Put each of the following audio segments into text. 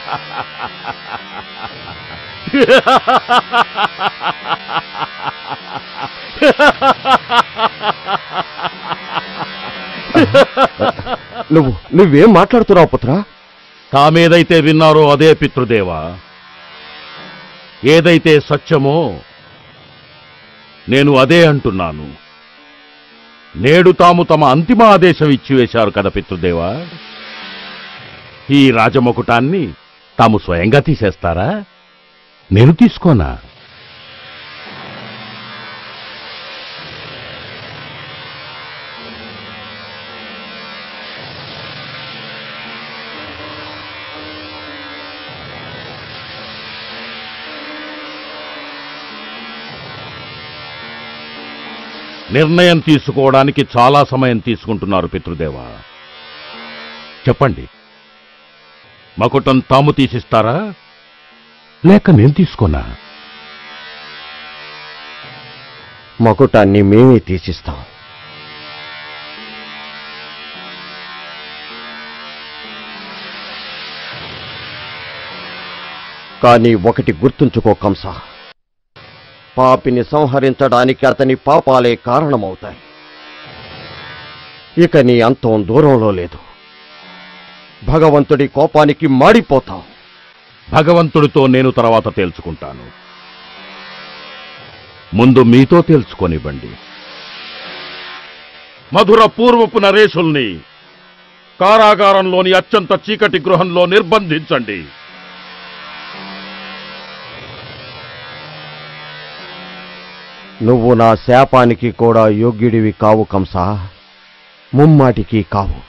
నువ్వు నువ్వేం మాట్లాడుతున్నావు పుత్రా తామేదైతే విన్నారో అదే పితృదేవా ఏదైతే సత్యమో నేను అదే అంటున్నాను నేడు తాము తమ అంతిమ ఆదేశం ఇచ్చివేశారు కదా పితృదేవా ఈ రాజమకుటాన్ని తాము స్వయంగా తీసేస్తారా నేను తీసుకోనా నిర్ణయం తీసుకోవడానికి చాలా సమయం తీసుకుంటున్నారు పితృదేవా చెప్పండి మకుటం తాము తీసిస్తారా లేక నేను తీసుకోనా మకుటాన్ని మేమే తీసిస్తాం కానీ ఒకటి గుర్తుంచుకో కంస పాపిని సంహరించడానికి అతని పాపాలే కారణమవుతాయి ఇక నీ అంతం దూరంలో లేదు భగవంతుడి కోపానికి మాడిపోతాం భగవంతుడితో నేను తర్వాత తేల్చుకుంటాను ముందు మీతో తేల్చుకొనివ్వండి మధుర పూర్వపు నరేషుల్ని కారాగారంలోని అత్యంత చీకటి గృహంలో నిర్బంధించండి నువ్వు నా శాపానికి కూడా యోగ్యుడివి కావు కంస ముమ్మాటికి కావు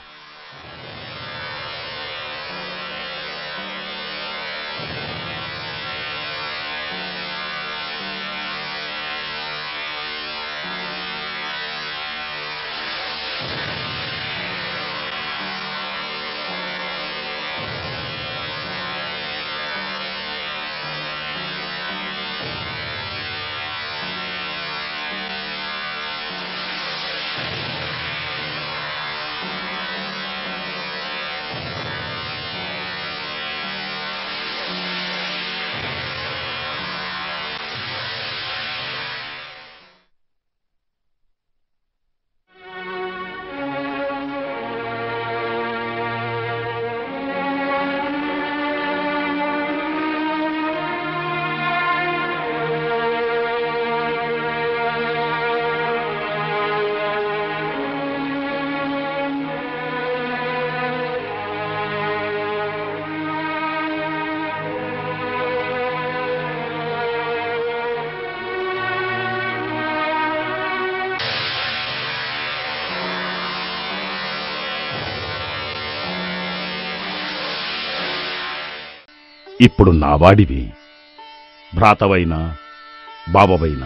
ఇప్పుడు నా వాడివి భ్రాతవైనా బాబవైనా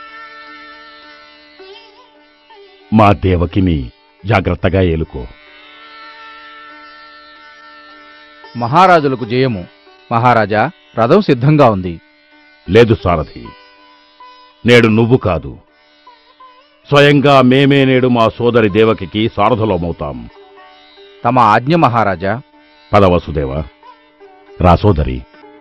మా దేవకిని జాగ్రత్తగా ఏలుకో మహారాజులకు జయము మహారాజా రథం సిద్ధంగా ఉంది లేదు సారథి నేడు నువ్వు కాదు స్వయంగా మేమే నేడు మా సోదరి దేవకికి సారథులమవుతాం తమ ఆజ్ఞ మహారాజా పద వసుదేవ రా సోదరి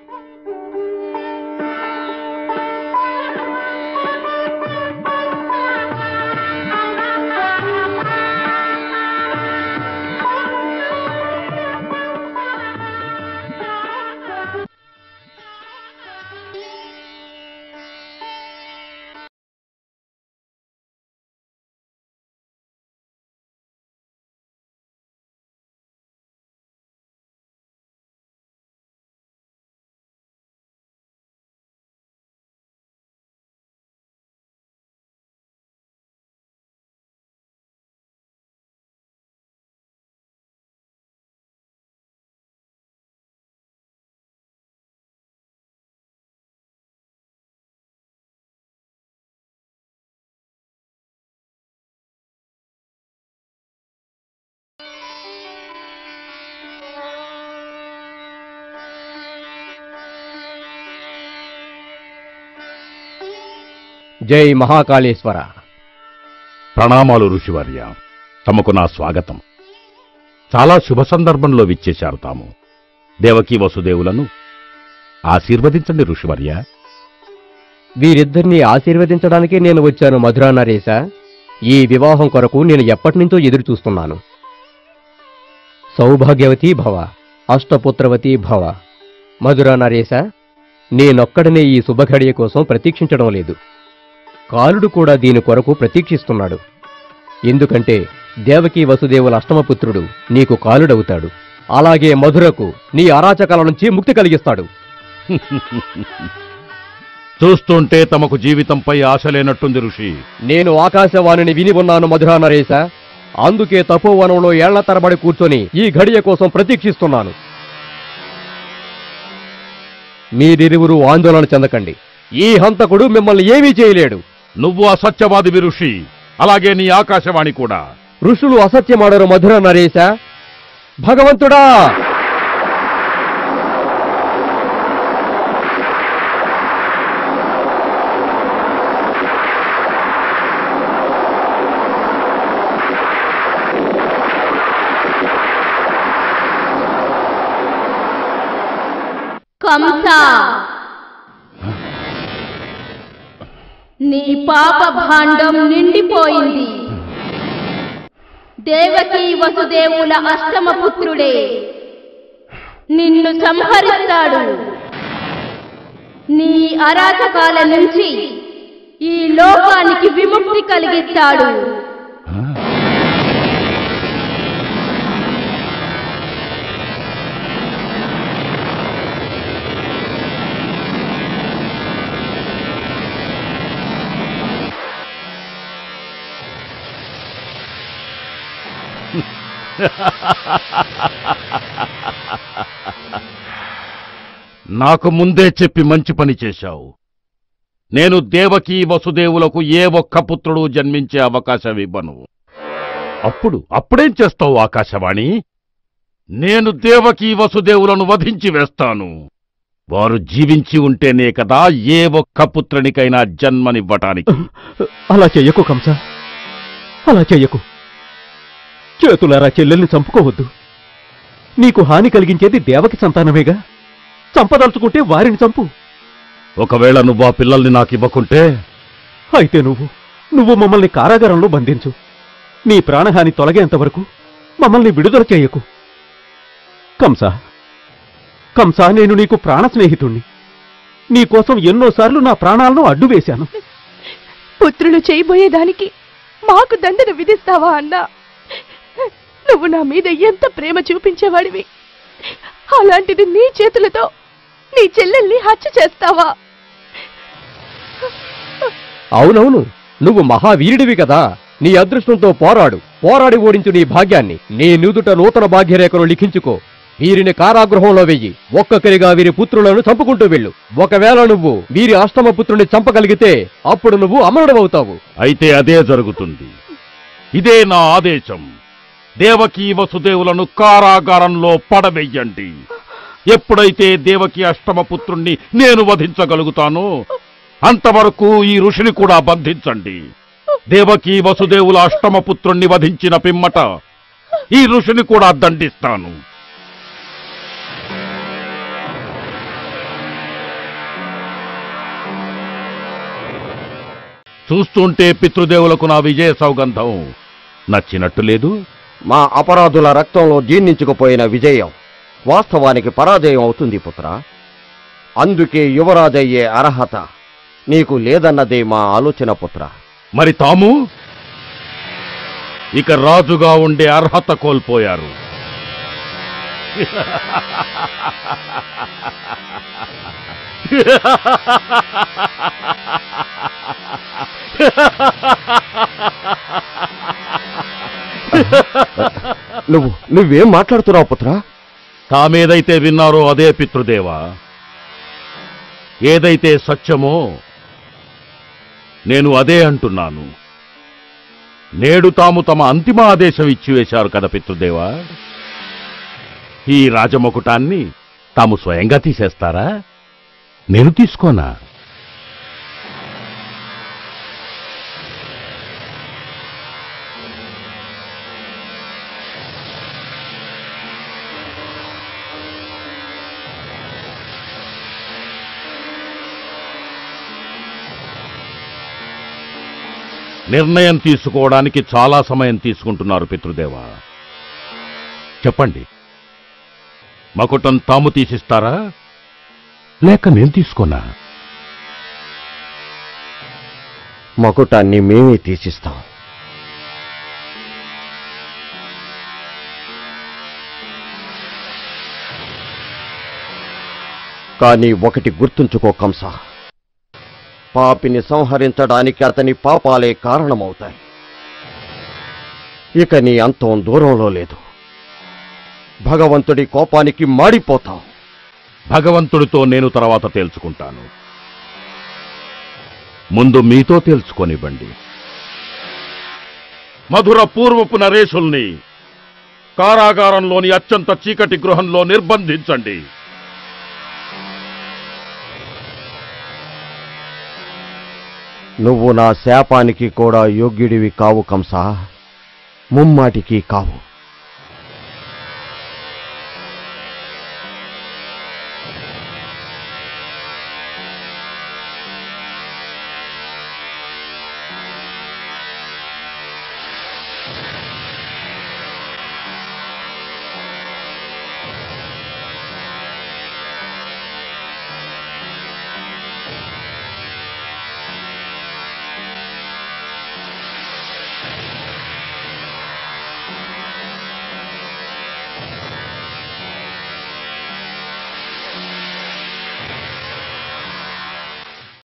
జై మహాకాళేశ్వర ప్రణామాలు ఋషివర్య తమకు నా స్వాగతం చాలా శుభ సందర్భంలో విచ్చేశారు తాము దేవకీ వసుదేవులను ఆశీర్వదించండి ఋషివర్య వీరిద్దరిని ఆశీర్వదించడానికే నేను వచ్చాను మధురా నరేశ ఈ వివాహం కొరకు నేను ఎప్పటినుంచో ఎదురు చూస్తున్నాను సౌభాగ్యవతి భవ అష్టపుత్రవతి భవ మధురా నరేశ నేనొక్కడనే ఈ శుభఘడియ కోసం ప్రతీక్షించడం లేదు కాలుడు కూడా దీని కొరకు ప్రతీక్షిస్తున్నాడు ఎందుకంటే దేవకీ వసుదేవుల అష్టమపుత్రుడు నీకు కాలుడవుతాడు అలాగే మధురకు నీ అరాచకాల నుంచి ముక్తి కలిగిస్తాడు చూస్తుంటే తమకు జీవితంపై ఆశ లేనట్టుంది ఋషి నేను ఆకాశవాణిని విని ఉన్నాను మధురా నరేశ అందుకే తపోవనంలో ఏళ్ల తరబడి కూర్చొని ఈ ఘడియ కోసం ప్రతీక్షిస్తున్నాను మీరిరువురు ఆందోళన చెందకండి ఈ హంతకుడు మిమ్మల్ని ఏమీ చేయలేడు నువ్వు అసత్యవాదివి ఋషి అలాగే నీ ఆకాశవాణి కూడా ఋషులు అసత్యమాడరు మధురా నరేశ భగవంతుడా కంస నీ పాప భాండం నిండిపోయింది దేవకీ వసుదేవుల అష్టమ పుత్రుడే నిన్ను సంహరిస్తాడు నీ అరాచకాల నుంచి ఈ లోకానికి విముక్తి కలిగిస్తాడు నాకు ముందే చెప్పి మంచి పని చేశావు నేను దేవకీ వసుదేవులకు ఏ ఒక్క పుత్రుడు జన్మించే అవకాశం ఇవ్వను అప్పుడు అప్పుడేం చేస్తావు ఆకాశవాణి నేను దేవకీ వసుదేవులను వధించి వేస్తాను వారు జీవించి ఉంటేనే కదా ఏ ఒక్క పుత్రునికైనా జన్మనివ్వటానికి అలా చెయ్యకు కంస అలా చెయ్యకు చేతులారా చెల్లెల్ని చంపుకోవద్దు నీకు హాని కలిగించేది దేవకి సంతానమేగా చంపదలుచుకుంటే వారిని చంపు ఒకవేళ నువ్వు ఆ పిల్లల్ని నాకివ్వకుంటే అయితే నువ్వు నువ్వు మమ్మల్ని కారాగారంలో బంధించు నీ ప్రాణహాని తొలగేంత వరకు మమ్మల్ని విడుదల చేయకు కంస కంస నేను నీకు ప్రాణ స్నేహితుణ్ణి నీకోసం ఎన్నోసార్లు నా ప్రాణాలను అడ్డు వేశాను పుత్రులు చేయబోయేదానికి మాకు దండన విధిస్తావా అన్నా నువ్వు నా మీద ఎంత ప్రేమ చూపించేవాడివి అలాంటిది నీ చేతులతో నీ చెల్లెల్ని హత్య చేస్తావా అవునవును నువ్వు మహావీరుడివి కదా నీ అదృష్టంతో పోరాడు పోరాడి ఓడించు నీ భాగ్యాన్ని నీ నుదుట నూతన భాగ్యరేఖను లిఖించుకో వీరిని కారాగృహంలో వెయ్యి ఒక్కొక్కరిగా వీరి పుత్రులను చంపుకుంటూ వెళ్ళు ఒకవేళ నువ్వు వీరి అష్టమ పుత్రుని చంపగలిగితే అప్పుడు నువ్వు అమరుడవవుతావు అయితే అదే జరుగుతుంది ఇదే నా ఆదేశం దేవకీ వసుదేవులను కారాగారంలో పడవెయ్యండి ఎప్పుడైతే దేవకి అష్టమ పుత్రుణ్ణి నేను వధించగలుగుతానో అంతవరకు ఈ ఋషిని కూడా బంధించండి దేవకీ వసుదేవుల అష్టమ పుత్రుణ్ణి వధించిన పిమ్మట ఈ ఋషిని కూడా దండిస్తాను చూస్తుంటే పితృదేవులకు నా విజయ సౌగంధం నచ్చినట్టు లేదు మా అపరాధుల రక్తంలో జీర్ణించుకుపోయిన విజయం వాస్తవానికి పరాజయం అవుతుంది పుత్ర అందుకే యువరాజయ్యే అర్హత నీకు లేదన్నదే మా ఆలోచన పుత్ర మరి తాము ఇక రాజుగా ఉండే అర్హత కోల్పోయారు నువ్వు నువ్వేం మాట్లాడుతున్నావు పుత్ర తామేదైతే విన్నారో అదే పితృదేవా ఏదైతే సత్యమో నేను అదే అంటున్నాను నేడు తాము తమ అంతిమ ఆదేశం ఇచ్చివేశారు కదా పితృదేవా ఈ రాజమకుటాన్ని తాము స్వయంగా తీసేస్తారా నేను తీసుకోనా నిర్ణయం తీసుకోవడానికి చాలా సమయం తీసుకుంటున్నారు పితృదేవ చెప్పండి మకుటం తాము తీసిస్తారా లేక నేను తీసుకోనా మకుటాన్ని మేమే తీసిస్తాం కానీ ఒకటి గుర్తుంచుకో కంస పాపిని సంహరించడానికి అతని పాపాలే కారణమవుతాయి ఇక నీ అంతం దూరంలో లేదు భగవంతుడి కోపానికి మాడిపోతాం భగవంతుడితో నేను తర్వాత తేల్చుకుంటాను ముందు మీతో తేల్చుకొనివ్వండి మధుర పూర్వపు నరేషుల్ని కారాగారంలోని అత్యంత చీకటి గృహంలో నిర్బంధించండి నువ్వు నా శాపానికి కూడా యోగ్యుడివి కావు కంస ముమ్మాటికి కావు